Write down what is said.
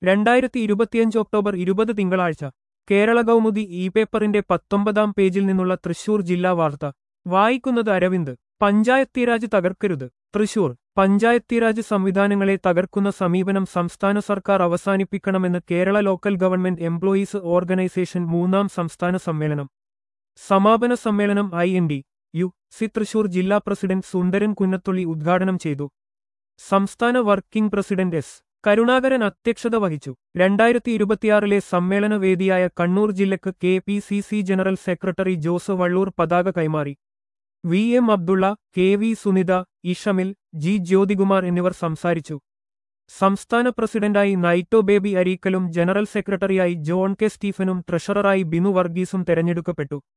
രണ്ടായിരത്തി ഇരുപത്തിയഞ്ച് ഒക്ടോബർ ഇരുപത് തിങ്കളാഴ്ച കേരള കൗമുദി ഇ പേപ്പറിന്റെ പത്തൊമ്പതാം പേജിൽ നിന്നുള്ള തൃശൂർ ജില്ലാ വാർത്ത വായിക്കുന്നത് അരവിന്ദ് പഞ്ചായത്തീരാജ് തകർക്കരുത് തൃശൂർ പഞ്ചായത്തീരാജ് സംവിധാനങ്ങളെ തകർക്കുന്ന സമീപനം സംസ്ഥാന സർക്കാർ അവസാനിപ്പിക്കണമെന്ന് Kerala local government employees organisation മൂന്നാം സംസ്ഥാന സമ്മേളനം സമാപന സമ്മേളനം I N D U C Thrissur ജില്ലാ പ്രസിഡന്റ് സുന്ദരൻ കുന്നത്തുള്ളി ഉദ്ഘാടനം ചെയ്തു സംസ്ഥാന വർക്കിംഗ് പ്രസിഡന്റ് എസ് കരുണാകരൻ അധ്യക്ഷത വഹിച്ചു രണ്ടായിരത്തി ഇരുപത്തിയാറിലെ സമ്മേളന വേദിയായ കണ്ണൂർ ജില്ലക്ക് K P C C general secretary Jose Vallur പതാക കൈമാറി V M Abdulla K V Sunitha Ishmil G Jyothikumar എന്നിവർ സംസാരിച്ചു സംസ്ഥാന പ്രസിഡന്റായി നൈറ്റോ ബേബി അരീക്കലും ജനറൽ സെക്രട്ടറിയായി ജോൺ കെ സ്റ്റീഫനും ട്രഷററായി ബിനു വർഗീസും തെരഞ്ഞെടുക്കപ്പെട്ടു